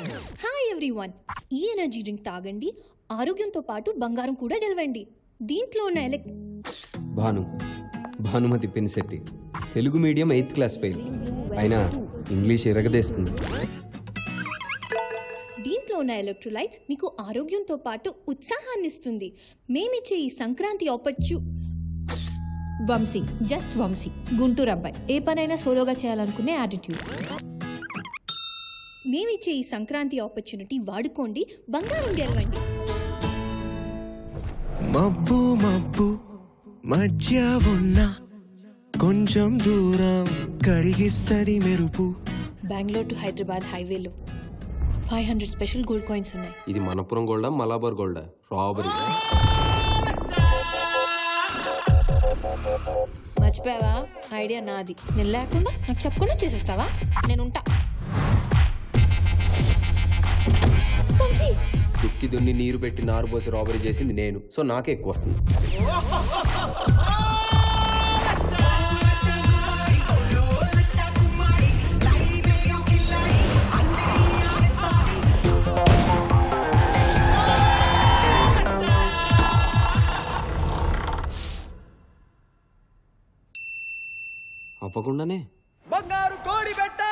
hi everyone ఈ energy drink తాగండి ఆరోగ్యంతో పాటు బంగారం కూడా గెలవండి దీంట్లో ఉన్న ఎలక్ Bhanu Bhanumathi Pinisetti Telugu medium eighth class fail అయినా ఇంగ్లీష్ ఎరగదేస్తుంది దీంట్లో ఉన్న ఎలక్ట్రోలైట్స్ మీకు ఆరోగ్యంతో పాటు ఉత్సాహాన్ని ఇస్తుంది మేమిచ్చే ఈ సంక్రాంతి ఆపర్చు వంశీ జస్ట్ వంశీ గుంటూరు అబ్బాయి ఏ పనైనా సోలోగా చేయాలనుకునే యాటిట్యూడ్ మేమిచ్చే ఈ సంక్రాంతి ఆపర్చునిటీ వాడుకోండి బంగారం గెలవండి మబ్బు మబ్బు మధ్య ఉన్న కొంచెం దూరం కరిగిస్తది మెరుపు బెంగళూరు టు హైదరాబాద్ హైవేలో five hundred special gold coins ఉన్నాయి ఇది మనపురం గోల్డా మలాబార్ గోల్డా రాబరీ మర్చిపోయావా ఐడియా నాది నేను లేకుండా నాకు చెప్పకుండా చేసేస్తావా నేను ఉంటా వంశీ, దుక్కి దున్ని నీరు పెట్టి నారు పోసి రాబరీ చేసింది నేను సో నాకే ఎక్కువ వస్తుంది అవ్వకుండానే బంగారు కోడి పెట్ట